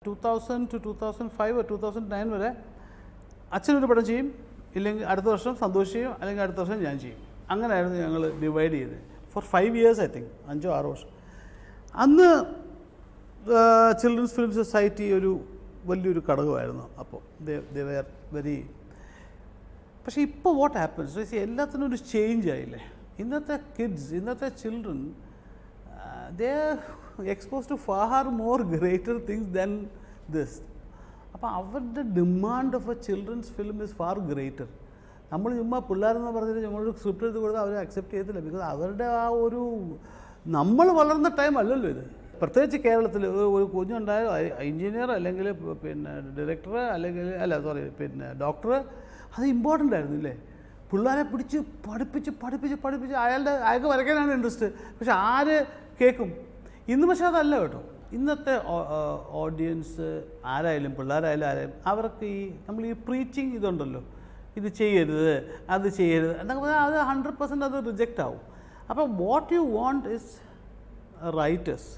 to thousand two two thousand five two thousand nine വരെ അച്ഛനൊരു പടം ചെയ്യും ഇല്ലെങ്കിൽ അടുത്ത വർഷം സന്തോഷ് ചെയ്യും അല്ലെങ്കിൽ അടുത്ത വർഷം ഞാൻ ചെയ്യും അങ്ങനെയായിരുന്നു ഞങ്ങൾ ഡിവൈഡ് ചെയ്തത് four five years I think അഞ്ചോ ആറോ വർഷം അന്ന് ചിൽഡ്രൻസ് ഫിലിം സൊസൈറ്റി ഒരു വലിയൊരു ഘടകമായിരുന്നു അപ്പോൾ ദേ വെയർ വെരി പക്ഷേ ഇപ്പോൾ വാട്ട് ഹാപ്പൻസ് എല്ലാത്തിനും ഒരു ചേഞ്ച് ആയില്ലേ ഇന്നത്തെ കിഡ്സ് ഇന്നത്തെ children they expose to far more greater things than this അപ്പോൾ അവരുടെ demand of a children's film is far greater നമ്മൾ ചുമ്മാ പിള്ളേരെന്ന് പറഞ്ഞിട്ട് നമ്മളൊരു സ്ക്രിപ്റ്റ് എഴുതി കൊടുത്താൽ അവർ അക്സെപ്റ്റ് ചെയ്യത്തില്ല ബിക്കോസ് അവരുടെ ആ ഒരു നമ്മൾ വളർന്ന ടൈം അല്ലല്ലോ ഇത് പ്രത്യേകിച്ച് കേരളത്തിൽ ഒരു കുഞ്ഞുണ്ടായ എഞ്ചിനീയർ അല്ലെങ്കിൽ പിന്നെ ഡയറക്ടർ അല്ലെങ്കിൽ അല്ല സോറി പിന്നെ ഡോക്ടർ അത് ഇമ്പോർട്ടൻ്റ് ആയിരുന്നു ഇല്ലേ പിള്ളേരെ പിടിച്ച് പഠിപ്പിച്ച് പഠിപ്പിച്ച് പഠിപ്പിച്ച് അയാളുടെ അയാൾക്ക് വരയ്ക്കാനാണ് ഇൻട്രസ്റ്റ് പക്ഷെ ആര് കേൾക്കും ഇന്ന് പക്ഷേ അതല്ല കേട്ടോ ഇന്നത്തെ ഓഡിയൻസ് ആരായാലും പിള്ളേരായാലും ആരായാലും അവർക്ക് ഈ നമ്മൾ ഈ പ്രീച്ചിങ് ഇതുണ്ടല്ലോ ഇത് ചെയ്യരുത് അത് ചെയ്യരുത് എന്നൊക്കെ പറഞ്ഞാൽ അത് ഹൺഡ്രഡ് പെർസെൻറ്റ് അത് റിജക്റ്റ് ആവും അപ്പോൾ what you want is writers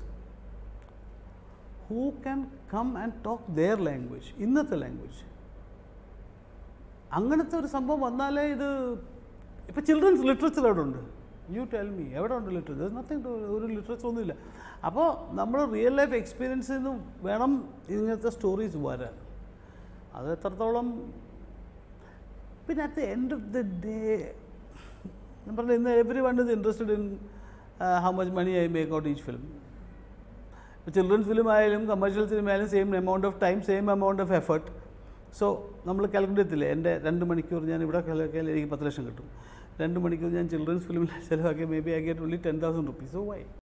who can come and talk their language ഇന്നത്തെ ലാംഗ്വേജ് അങ്ങനത്തെ ഒരു സംഭവം വന്നാലേ ഇത് ഇപ്പോൾ ചിൽഡ്രൻസ് ലിറ്ററേച്ചർ എവിടെ ഉണ്ട് യു ടെൽ മീ എവിടെ ഉണ്ട് ലിറ്ററേച്ചർ നത്തിങ് ഒരു ലിറ്ററേച്ചർ ഒന്നുമില്ല അപ്പോൾ നമ്മൾ റിയൽ ലൈഫ് എക്സ്പീരിയൻസിൽ നിന്ന് വേണം ഇങ്ങനത്തെ സ്റ്റോറീസ് വരാൻ അത് എത്രത്തോളം പിന്നെ at the end of the day ഞാൻ പറഞ്ഞ ഇന്ന് everyone is interested in how much money I make out each film children's film ആയാലും കമേഴ്ഷ്യൽ സിനിമ ആയാലും same amount of time same amount of effort so നമ്മൾ calculate ചെയ്യത്തില്ലേ എൻ്റെ രണ്ട് മണിക്കൂർ ഞാൻ ഇവിടെ കളിയാക്കിയാൽ എനിക്ക് പത്ത് ലക്ഷം കിട്ടും രണ്ട് മണിക്കൂർ ഞാൻ ചിൽഡ്രൻസ് ഫിലിമിൽ ചിലവാക്കിയ maybe I get only ten thousand rupees so Y